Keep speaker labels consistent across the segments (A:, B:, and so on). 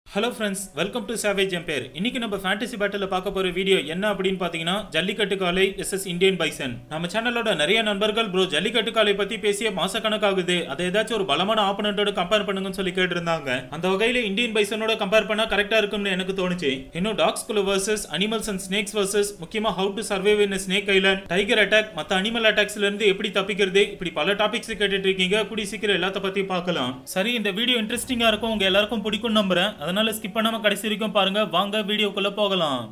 A: hello friends welcome to savage ember இன்னைக்கு நம்ம fantasy battle பார்க்க போற வீடியோ என்ன அப்படின்னு பார்த்தீங்கன்னா ஜல்லிக்கட்டு காலை எஸ் இந்தியன் பைசன் நம்ம சேனலோட நிறைய நண்பர்கள் ப்ரோ ஜல்லிக்கட்டு காலை பத்தி பேசிய மாசக்கணக்காகுது அதை ஏதாச்சும் ஒரு பலமான ஆப்பனண்டோட கம்பேர் பண்ணுங்கன்னு சொல்லி கேட்டிருந்தாங்க அந்த வகையில இந்தியன் பைசனோட கம்பேர் பண்ணா கரெக்டா இருக்கும்னு எனக்கு தோணுச்சு இன்னும் டாக்ஸ் குழு versus animals and snakes versus முக்கியமா how to survive in snake island tiger attack மத்த அனிமல் அட்டாக்ஸ்ல இருந்து எப்படி தப்பிக்கிறது இப்படி பல டாபிக்ஸ் கேட்டுட்டு இருக்கீங்க கூடி சீக்கிரம் எல்லாத்த பத்தி பார்க்கலாம் சரி இந்த வீடியோ இன்ட்ரெஸ்டிங்கா இருக்கும் உங்க எல்லாருக்கும் பிடிக்கும் நம்புறேன் அதனால ஸ்கிப் பண்ணாம கடைசி வரைக்கும் பாருங்க வாங்க வீடியோக்குள்ள போகலாம்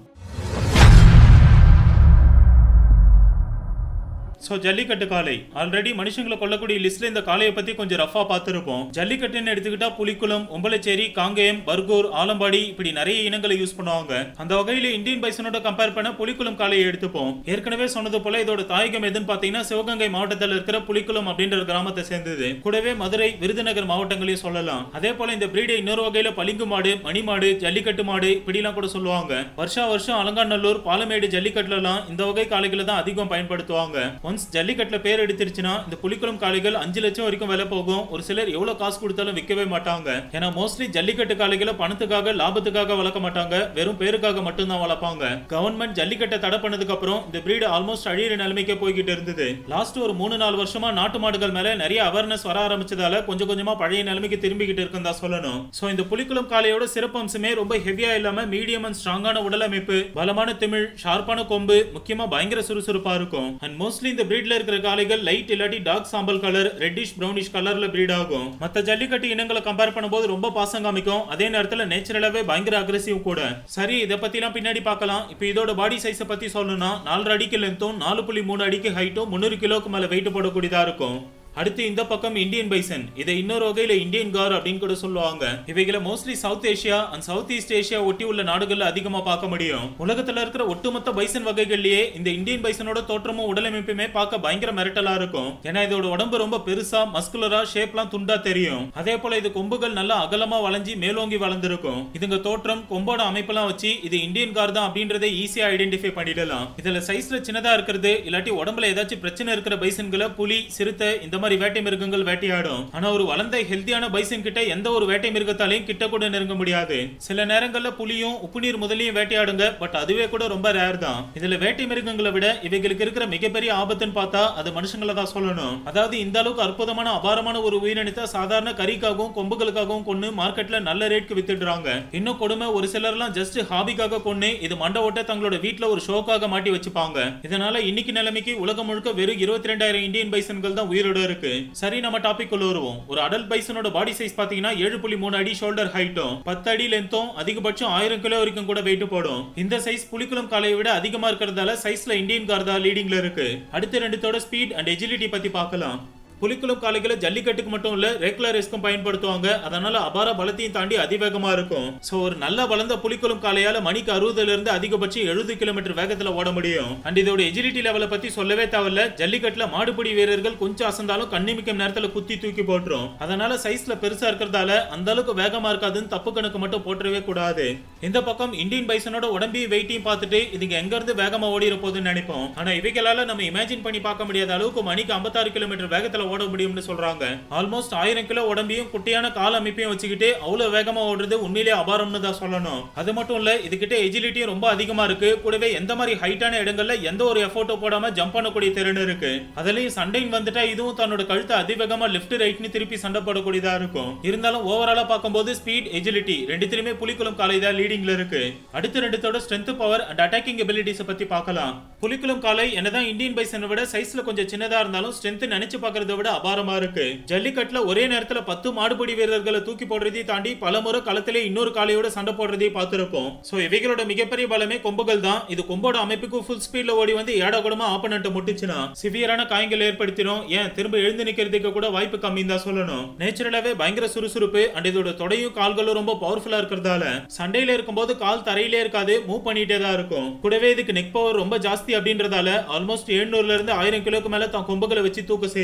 A: ஸோ ஜல்லிக்கட்டு காளை ஆல்ரெடி மனுஷங்களை கொல்லக்கூடிய லிஸ்ட்ல இந்த காளையை பத்தி கொஞ்சம் ரஃபா பார்த்துருப்போம் ஜல்லிக்கட்டுன்னு எடுத்துக்கிட்டா புலிக்குளம் ஒம்பலச்சேரி காங்கேயம் பர்கூர் ஆலம்பாடி இப்படி நிறைய இனங்களை யூஸ் பண்ணுவாங்க அந்த வகையில இந்தியன் பைசனோட கம்பேர் பண்ண புலிக்குளம் காளையை எடுத்துப்போம் ஏற்கனவே சொன்னது போல இதோட தாயகம் எதுன்னு பாத்தீங்கன்னா சிவகங்கை மாவட்டத்தில் இருக்கிற புலிக்குளம் அப்படின்ற ஒரு கிராமத்தை சேர்ந்தது கூடவே மதுரை விருதுநகர் மாவட்டங்களையும் சொல்லலாம் அதே போல இந்த பிரீடை இன்னொரு வகையில பளிங்கு மாடு மணி மாடு ஜல்லிக்கட்டு மாடு இப்படிலாம் கூட சொல்லுவாங்க வருஷா வருஷம் அலங்காநல்லூர் பாலமேடு ஜல்லிக்கட்டுல எல்லாம் இந்த வகை காளைகளை தான் அதிகம் பயன்படுத்துவாங்க ஒன்ஸ் ஜல்லிக்கட்டுல பேர் எடுத்துருச்சுன்னா இந்த புலிக்குளம் காளைகள் அஞ்சு லட்சம் வரைக்கும் விலை போகும் ஒரு சிலர் எவ்வளவு காசு கொடுத்தாலும் விற்கவே மாட்டாங்க ஏன்னா மோஸ்ட்லி ஜல்லிக்கட்டு காளைகளை பணத்துக்காக லாபத்துக்காக வளர்க்க மாட்டாங்க வெறும் பேருக்காக மட்டும்தான் வளர்ப்பாங்க கவர்மெண்ட் ஜல்லிக்கட்டை தடை பண்ணதுக்கு அப்புறம் இந்த பிரீடு ஆல்மோஸ்ட் அழியிற நிலைமைக்கே போய்கிட்டு இருந்தது லாஸ்ட் ஒரு மூணு நாலு வருஷமா நாட்டு மாடுகள் மேல நிறைய அவேர்னஸ் வர ஆரம்பிச்சதால கொஞ்சம் கொஞ்சமா பழைய நிலைமைக்கு திரும்பிக்கிட்டு இருக்குன்னு தான் சொல்லணும் சோ இந்த புலிக்குளம் காளையோட சிறப்பம்சமே ரொம்ப ஹெவியா இல்லாம மீடியம் அண்ட் ஸ்ட்ராங்கான உடலமைப்பு பலமான திமிழ் ஷார்ப்பான கொம்பு முக்கியமா பயங்கர சுறுசுறுப்பா இருக்கும் அண்ட் மோஸ்ட்லி இந்த பிரீட்ல இருக்கிற காளைகள் லைட் இல்லாட்டி டார்க் சாம்பல் கலர் ரெட்டிஷ் பிரௌனிஷ் கலர்ல பிரீட் ஆகும் மத்த ஜல்லிக்கட்டு இனங்களை கம்பேர் பண்ணும்போது ரொம்ப பாசம் காமிக்கும் அதே நேரத்துல நேச்சுரலாவே பயங்கர அக்ரெசிவ் கூட சரி இதை பத்திலாம் பின்னாடி பார்க்கலாம் இப்போ இதோட பாடி சைஸை பத்தி சொல்லணும்னா நாலரை அடிக்கு லென்த்தும் நாலு புள்ளி மூணு அடிக்கு ஹைட்டும் முந்நூறு கிலோக்கு மேல வெயிட் போடக்கூடியதா இருக்கும் அடுத்து இந்த பக்கம் இந்தியன் பைசன் இதை இன்னொரு வகையில இந்தியன் கார் அப்படின்னு கூட சொல்லுவாங்க இவைகளை mostly South Asia and South East Asia ஒட்டி உள்ள நாடுகள்ல அதிகமா பார்க்க முடியும் உலகத்துல இருக்கிற ஒட்டுமொத்த பைசன் வகைகள்லயே இந்த இந்தியன் பைசனோட தோற்றமும் உடலமைப்புமே பார்க்க பயங்கர மிரட்டலா இருக்கும் ஏன்னா இதோட உடம்பு ரொம்ப பெருசா மஸ்குலரா ஷேப்லாம் துண்டா தெரியும் அதே போல இது கொம்புகள் நல்லா அகலமா வளைஞ்சி மேலோங்கி வளர்ந்துருக்கும் இதுங்க தோற்றம் கொம்போட அமைப்பெல்லாம் வச்சு இது இந்தியன் கார் தான் அப்படின்றதை ஈஸியா ஐடென்டிஃபை பண்ணிடலாம் இதுல சைஸ்ல சின்னதா இருக்கிறது இல்லாட்டி உடம்புல ஏதாச்சும் பிரச்சனை இருக்கிற பைசன்களை புலி சிறுத்தை இந்த மாதிரி வேட்டை மிருகங்கள் வேட்டையாடும் ஆனா ஒரு வளர்ந்த ஹெல்த்தியான பைசன் கிட்ட எந்த ஒரு வேட்டை மிருகத்தாலையும் கிட்ட கூட நெருங்க முடியாது சில நேரங்கள்ல புலியும் உப்புநீர் முதலையும் வேட்டையாடுங்க பட் அதுவே கூட ரொம்ப ரேர் தான் இதுல வேட்டை மிருகங்களை விட இவைகளுக்கு இருக்கிற மிகப்பெரிய ஆபத்துன்னு பார்த்தா அது மனுஷங்களை தான் சொல்லணும் அதாவது இந்த அளவுக்கு அற்புதமான அபாரமான ஒரு உயிரினத்தை சாதாரண கறிக்காகவும் கொம்புகளுக்காகவும் கொண்டு மார்க்கெட்ல நல்ல ரேட்க்கு வித்துடுறாங்க இன்னும் கொடுமை ஒரு சிலர்லாம் ஜஸ்ட் ஹாபிக்காக கொண்டு இது மண்டை ஓட்ட தங்களோட வீட்ல ஒரு ஷோக்காக மாட்டி வச்சுப்பாங்க இதனால இன்னைக்கு நிலைமைக்கு உலகம் முழுக்க வெறும் இருபத்தி ரெண்டாயிரம் இந்தியன் பைசன்கள் தான் உயிரோட இருக்கு சரி நம்ம டாபிக் உள்ள வருவோம் ஒரு அடல்ட் பைசனோட பாடி சைஸ் பாத்தீங்கன்னா ஏழு புள்ளி மூணு அடி ஷோல்டர் ஹைட்டும் பத்து அடி லென்த்தும் அதிகபட்சம் ஆயிரம் கிலோ வரைக்கும் கூட வெயிட் போடும் இந்த சைஸ் புலிக்குளம் காலையை விட அதிகமா இருக்கிறதால சைஸ்ல இந்தியன் கார் தான் லீடிங்ல இருக்கு அடுத்த ரெண்டுத்தோட ஸ்பீட் அண்ட் எஜிலிட்டி பத்தி பார்க்கலாம் புலிக்குளம் காளைகளை ஜல்லிக்கட்டுக்கு மட்டும் இல்ல ரெகுலர் ரேஸ்க்கும் பயன்படுத்துவாங்க அதனால அபார பலத்தையும் தாண்டி அதிவேகமா இருக்கும் சோ ஒரு நல்ல வளர்ந்த புலிக்குளம் காளையால மணிக்கு அறுபதுல இருந்து அதிகபட்சம் எழுபது கிலோமீட்டர் வேகத்துல ஓட முடியும் அண்ட் இதோட எஜிலிட்டி லெவலை பத்தி சொல்லவே தேவையில்ல ஜல்லிக்கட்டுல மாடுபிடி வீரர்கள் கொஞ்சம் அசந்தாலும் கண்ணிமிக்கும் நேரத்துல குத்தி தூக்கி போட்டுரும் அதனால சைஸ்ல பெருசா இருக்கிறதால அந்த அளவுக்கு வேகமா இருக்காதுன்னு தப்பு கணக்கு மட்டும் போட்டுறவே கூடாது இந்த பக்கம் இந்தியன் பைசனோட உடம்பையும் வெயிட்டையும் பார்த்துட்டு இதுங்க எங்க இருந்து வேகமா ஓடிற போகுதுன்னு நினைப்போம் ஆனா இவைகளால நம்ம இமேஜின் பண்ணி பார்க்க முடியாத அளவுக்கு மணிக்கு ஐம்பத்தாறு கிலோமீட்டர் வேகத்துல ஓட முடியும்னு சொல்றாங்க ஆல்மோஸ்ட் ஆயிரம் கிலோ உடம்பையும் குட்டியான கால் அமைப்பையும் வச்சுக்கிட்டு அவ்வளவு வேகமா ஓடுறது உண்மையிலேயே அபாரம்னு தான் சொல்லணும் அது மட்டும் இல்ல இதுகிட்ட எஜிலிட்டியும் ரொம்ப அதிகமா இருக்கு கூடவே எந்த மாதிரி ஹைட்டான இடங்கள்ல எந்த ஒரு எஃபோர்ட்டும் போடாம ஜம்ப் பண்ணக்கூடிய திறன் இருக்கு அதுலயும் சண்டைன்னு வந்துட்டா இதுவும் தன்னோட கழுத்தை அதிவேகமா லெஃப்ட் ரைட்னு திருப்பி சண்டை போடக்கூடியதா இருக்கும் இருந்தாலும் ஓவராலா பார்க்கும்போது ஸ்பீட் எஜிலிட்டி ரெண்டுத்திலுமே புலிக்குளம் காலை தான் லீடிங்ல இருக்கு அடுத்த ரெண்டுத்தோட strength power and attacking abilities பத்தி பார்க்கலாம் புலிக்குளம் காலை என்னதான் இந்தியன் பைசனை விட சைஸ்ல கொஞ்சம் சின்னதா இருந்தாலும் ஸ்ட்ரென்த் நினைச்சு பார்க்கறத விட அபாரமா இருக்கு ஜல்லிக்கட்டுல ஒரே நேரத்துல பத்து மாடுபிடி வீரர்களை தூக்கி போடுறதையும் தாண்டி பல முறை களத்திலே இன்னொரு காளையோட சண்டை போடுறதையும் பார்த்திருப்போம் சோ இவைகளோட மிகப்பெரிய பலமே கொம்புகள் தான் இது கொம்போட அமைப்புக்கு ஃபுல் ஸ்பீட்ல ஓடி வந்து ஏடா கூடமா ஆப்பனண்ட்டை முட்டுச்சுன்னா சிவியரான காயங்கள் ஏற்படுத்திடும் ஏன் திரும்ப எழுந்து நிக்கிறதுக்கு கூட வாய்ப்பு கம்மின்னு தான் சொல்லணும் நேச்சுரலாவே பயங்கர சுறுசுறுப்பு அண்ட் இதோட தொடையும் கால்களும் ரொம்ப பவர்ஃபுல்லா இருக்கிறதால சண்டையில இருக்கும்போது கால் தரையிலே இருக்காது மூவ் பண்ணிட்டே தான் இருக்கும் கூடவே இதுக்கு நெக் பவர் ரொம்ப ஜாஸ்தி அப்படின்றதால ஆல்மோஸ்ட் எழுநூறுல இருந்து ஆயிரம் கிலோக்கு மேல தான் கொம்புகளை வச்சு தூக்க செய்யும் இது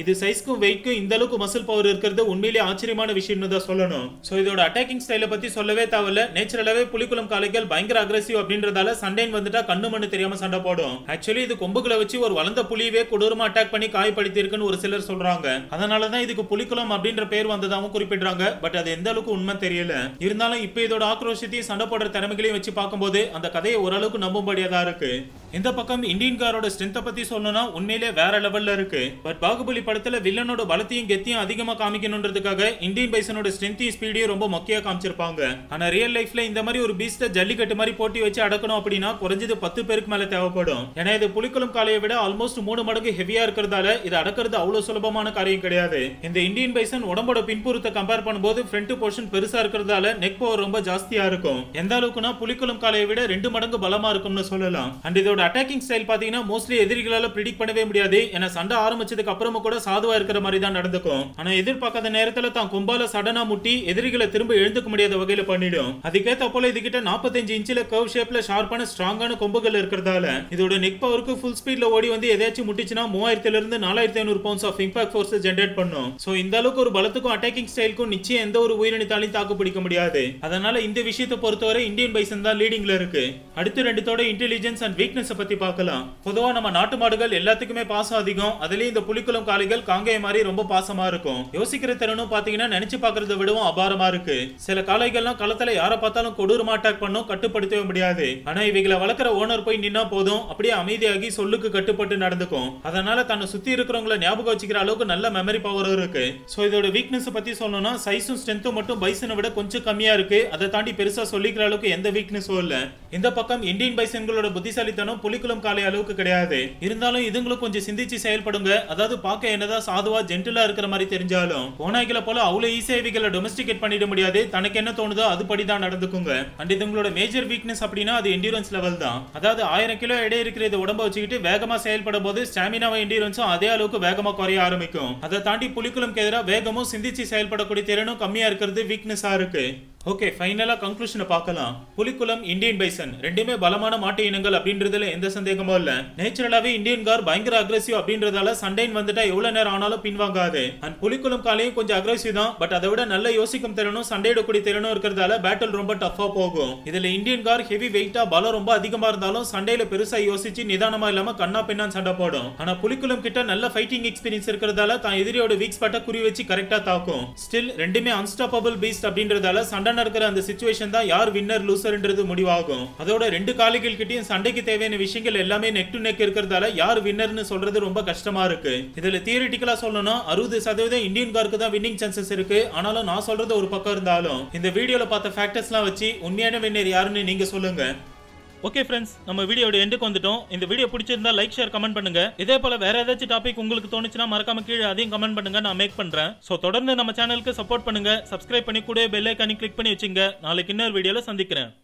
A: இது சைஸ்க்கும் வெயிட்க்கும் இந்த அளவுக்கு மசில் பவர் இருக்கிறது உண்மையிலேயே ஆச்சரியமான விஷயம்னு தான் சொல்லணும் சோ இதோட அட்டாக்கிங் ஸ்டைலை பத்தி சொல்லவே தேவையில்ல நேச்சுரலாவே புலிக்குளம் காளைகள் பயங்கர அக்ரெசிவ் அப்படின்றதால சண்டைன் வந்துட்டா கண்ணு மண்ணு தெரியாம சண்டை போடும் ஆக்சுவலி இது கொம்புகளை வச்சு ஒரு வளர்ந்த புலியவே கொடூரமா அட்டாக் பண்ணி காயப்படுத்தி இருக்குன்னு ஒரு சிலர் சொல்றாங்க அதனாலதான் இதுக்கு புலிக்குளம் அப்படின்ற பேர் வந்ததாகவும் குறிப்பிடுறாங்க பட் அது எந்த அளவுக்கு உண்மை தெரியல இருந்தாலும் இப்ப இதோட ஆக்ரோஷத்தையும் சண்டை போடுற திறமைகளையும் வச்சு பார்க்கும்போது அந்த கதையை ஓரளவுக்கு நம்பும்படியா தான் இருக்கு இந்த பக்கம் இந்தியன் காரோட ஸ்ட்ரென்த்தை பத்தி சொல்லணும்னா உண்மையிலே வேற லெவல்ல இருக்கு பட் பாகுபலி படத்துல வில்லனோட பலத்தையும் கெத்தையும் அதிகமா காமிக்கணுன்றதுக்காக இந்தியன் பைசனோட ஸ்ட்ரென்த்தையும் ஸ்பீடையும் ரொம்ப மொக்கையா காமிச்சிருப்பாங்க ஆனா ரியல் லைஃப்ல இந்த மாதிரி ஒரு பீஸ்ட ஜல்லிக்கட்டு மாதிரி போட்டி வச்சு அடக்கணும் அப்படின்னா குறைஞ்சது பத்து பேருக்கு மேல தேவைப்படும் ஏன்னா இது புலிக்குளம் காளையை விட ஆல்மோஸ்ட் மூணு மடங்கு ஹெவியா இருக்கிறதால இது அடக்கிறது அவ்வளவு சுலபமான காரியம் கிடையாது இந்த இந்தியன் பைசன் உடம்போட பின்புறத்தை கம்பேர் பண்ணும்போது ஃப்ரண்ட் போர்ஷன் பெருசா இருக்கிறதால நெக் பவர் ரொம்ப ஜாஸ்தியா இருக்கும் எந்த அளவுக்குனா புலிக்குளம் காளையை விட ரெண்டு மடங்கு பலமா இருக்கும்னு சொல்லலாம் அண்ட் இதோட அட்டாக்கிங் ஸ்டைல் பாத்தீங்கன்னா மோஸ்ட்லி எதிரிகளால ப்ரிடிக் பண்ணவே முடியாது ஏன்னா சண்டை ஆரம்பிச்சதுக்கு அப்புறமும் கூட சாதுவா இருக்கிற மாதிரி தான் நடந்துக்கும் ஆனா எதிர்பார்க்காத நேரத்துல தான் கொம்பால சடனா முட்டி எதிரிகளை திரும்ப எழுந்துக்க முடியாத வகையில பண்ணிடும் அதுக்கேத்த போல இது கிட்ட 45 இன்ச்சில கர்வ் ஷேப்ல ஷார்ப்பான ஸ்ட்ராங்கான கொம்புகள் இருக்கிறதால இதோட நெக் பவருக்கு ஃபுல் ஸ்பீட்ல ஓடி வந்து எதாச்சும் முட்டிச்சுன்னா மூவாயிரத்துல இருந்து நாலாயிரத்தி ஐநூறு pounds of impact force generate பண்ணும் சோ இந்த அளவுக்கு ஒரு பலத்துக்கும் அட்டாக்கிங் ஸ்டைலுக்கும் நிச்சயம் எந்த ஒரு உயிரினத்தாலையும் தாக்கு பிடிக்க முடியாது அதனால இந்த விஷயத்தை பொறுத்தவரை இந்தியன் பைசன் தான் லீடிங்ல இருக்கு அடுத்து ரெண்டுத்தோட இன்டெலிஜென்ஸ் அண்ட் வீக்னஸ் பத்தி பார்க்கலாம் பொதுவா நம்ம நாட்டு மாடுகள் எல்லாத்துக்குமே பாசம் அதிகம் அதுலயும் இந்த புலிக்குளம் காளைகள் காங்கேய மாதிரி ரொம்ப பாசமா இருக்கும் யோசிக்கிற திறனும் பாத்தீங்கன்னா நினைச்சு பாக்குறத விடவும் அபாரமா இருக்கு சில காளைகள்லாம் களத்துல யார பார்த்தாலும் கொடூரமா அட்டாக் பண்ணும் கட்டுப்படுத்தவே முடியாது ஆனா இவைகளை வளர்க்குற ஓனர் போய் நின்னா போதும் அப்படியே அமைதியாகி சொல்லுக்கு கட்டுப்பட்டு நடந்துக்கும் அதனால தன்னை சுத்தி இருக்கிறவங்கள ஞாபகம் வச்சுக்கிற அளவுக்கு நல்ல மெமரி பவரும் இருக்கு சோ இதோட வீக்னஸ் பத்தி சொல்லணும்னா சைஸும் ஸ்ட்ரென்த்தும் மட்டும் பைசனை விட கொஞ்சம் கம்மியா இருக்கு அதை தாண்டி பெருசா சொல்லிக்கிற அளவுக்கு எந்த வீக்னஸும் இல்ல இந்த பக்கம் இந்தியன் பைசன்களோட புத்திசாலித்தனம் புலிக்குளம் காலை அளவுக்கு கிடையாது இருந்தாலும் இதுங்களும் கொஞ்சம் சிந்திச்சு செயல்படுங்க அதாவது பார்க்க என்னதான் சாதுவா ஜென்டிலா இருக்கிற மாதிரி தெரிஞ்சாலும் ஓநாய்களை போல அவ்வளவு ஈஸியா இவைகளை டொமஸ்டிகேட் பண்ணிட முடியாது தனக்கு என்ன தோணுதோ அதுபடி தான் நடந்துக்குங்க அண்ட் இதுங்களோட மேஜர் வீக்னஸ் அப்படின்னா அது எண்டியூரன்ஸ் லெவல் தான் அதாவது ஆயிரம் கிலோ எடை இருக்கிற இந்த உடம்ப வச்சுக்கிட்டு வேகமா செயல்படும் போது ஸ்டாமினாவும் எண்டியூரன்ஸும் அதே அளவுக்கு வேகமா குறைய ஆரம்பிக்கும் அதை தாண்டி புலிக்குளம் எதிராக வேகமும் சிந்திச்சு செயல்படக்கூடிய திறனும் கம்மியா இருக்கிறது வீக்னஸா இருக்கு ஓகே ஃபைனலா கன்க்ளூஷனை பார்க்கலாம் புலிக்குளம் இந்தியன் பைசன் ரெண்டுமே பலமான மாட்டு இனங்கள் அப்படின்றதுல எந்த சந்தேகமும் இல்ல நேச்சுரலாவே இந்தியன் கார் பயங்கர அக்ரெசிவ் அப்படின்றதால சண்டைன் வந்துட்டா எவ்வளவு நேரம் ஆனாலும் பின்வாங்காது அண்ட் புலிக்குளம் காலையும் கொஞ்சம் அக்ரெசிவ் தான் பட் அதை விட நல்ல யோசிக்கும் திறனும் சண்டையிடக்கூடிய திறனும் இருக்கிறதால பேட்டில் ரொம்ப டஃபா போகும் இதுல இந்தியன் கார் ஹெவி வெயிட்டா பலம் ரொம்ப அதிகமா இருந்தாலும் சண்டையில பெருசா யோசிச்சு நிதானமா இல்லாம கண்ணா பின்னான் சண்டை போடும் ஆனா புலிக்குளம் கிட்ட நல்ல ஃபைட்டிங் எக்ஸ்பீரியன்ஸ் இருக்கிறதால தான் எதிரியோட வீக் ஸ்பாட்டை குறி வச்சு கரெக்டா தாக்கும் ஸ்டில் ரெண்டுமே அன்ஸ்டாப்பபிள் பீஸ்ட் அப்படின்றதால சண்டை நடக்கிற அந்த சுச்சுவேஷன் தான் யார் வின்னர் லூசர்ன்றது முடிவாகும் அதோட ரெண்டு காலிகள் கிட்டயும் சண்டைக்கு தேவையான விஷயங்கள் எல்லாமே நெக் டு நெக் இருக்கிறதால யார் வின்னர்னு சொல்றது ரொம்ப கஷ்டமா இருக்கு இதுல தியரிட்டிக்கலா சொல்லணும்னா அறுபது சதவீதம் இந்தியன் காருக்கு தான் வின்னிங் சான்சஸ் இருக்கு ஆனாலும் நான் சொல்றது ஒரு பக்கம் இருந்தாலும் இந்த வீடியோல பார்த்த ஃபேக்டர்ஸ்லாம் வச்சு உண்மையான வின்னர் யாருன்னு நீங்க சொல்லுங்க ஓகே ஃப்ரெண்ட்ஸ் நம்ம வீடியோட எண்டுக்கு வந்துட்டோம் இந்த வீடியோ பிடிச்சிருந்தா லைக் ஷேர் கமெண்ட் பண்ணுங்க இதே போல வேற ஏதாச்சும் டாபிக் உங்களுக்கு தோணுச்சுன்னா மறக்காம கீழே அதையும் கமெண்ட் பண்ணுங்க நான் மேக் பண்றேன் சோ தொடர்ந்து நம்ம சேனலுக்கு சப்போர்ட் பண்ணுங்க சப்ஸ்கிரைப் பண்ணி கூட பெல் ஐக்கானி கிளிக் பண்ணி வச்சுங்க நாளைக்கு இன்னொரு வீடியோல சந்திக்கிறேன்